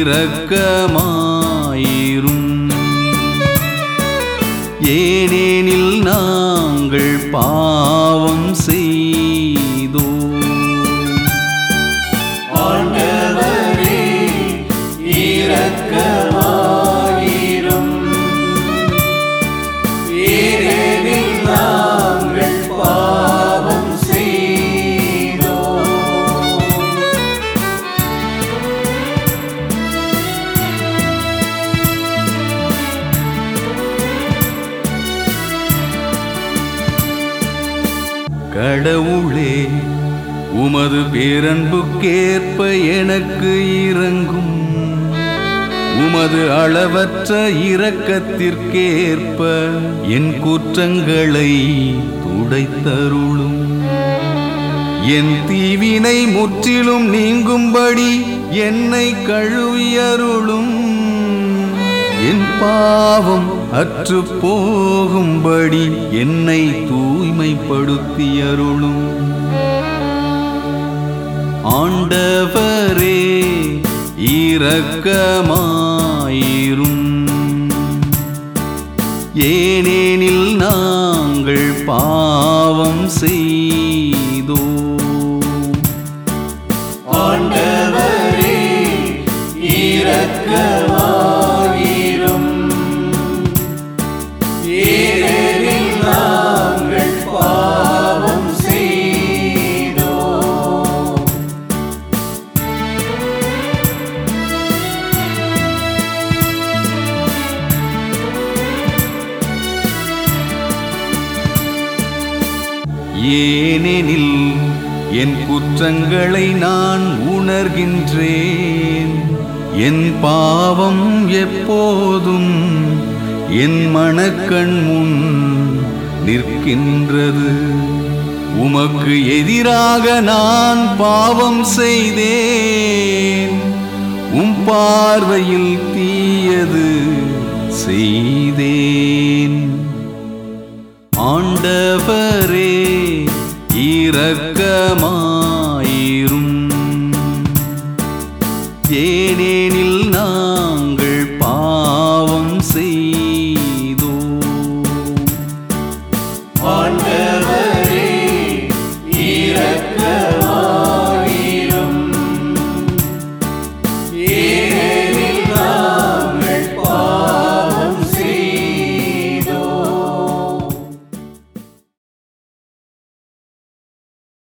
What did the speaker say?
இரக்கமாயிரும் ஏனெனில் நாங்கள் பாவம் செய்தோ ஆண்டவரே இரக்கமாயிரும் ஏனெனில் நாங்கள் பாவம் செய்தோம் கடவுளே உமது பேரன்புக்கேற்ப எனக்கு இறங்கும் உமது அளவற்ற இரக்கத்திற்கேற்ப என் குற்றங்களை துடைத்தருளும் என் தீவினை முற்றிலும் நீங்கும்படி என்னை கழுவியருளும் என் பாவம் அற்று போகும்படி என்னை தூய்மைப்படுத்தியருளும் ஆண்டவரே இரக்கமாயிரும் ஏனெனில் நாங்கள் பாவம் செய்தோ ஆண்டவரே இரக்கமாயிரும் ஏனெனில் நாங்கள் பாவம் செய்தோம் ஏனெனில் என் குற்றங்களை நான் உணர்கின்றேன் என் பாவம் எப்போதும் என் மனக்கண் முன் நிற்கின்றது உமக்கு எதிராக நான் பாவம் செய்தேன் உம் பார்வையில் தீயது செய்தேன் ஆண்டவரே இரக்கமா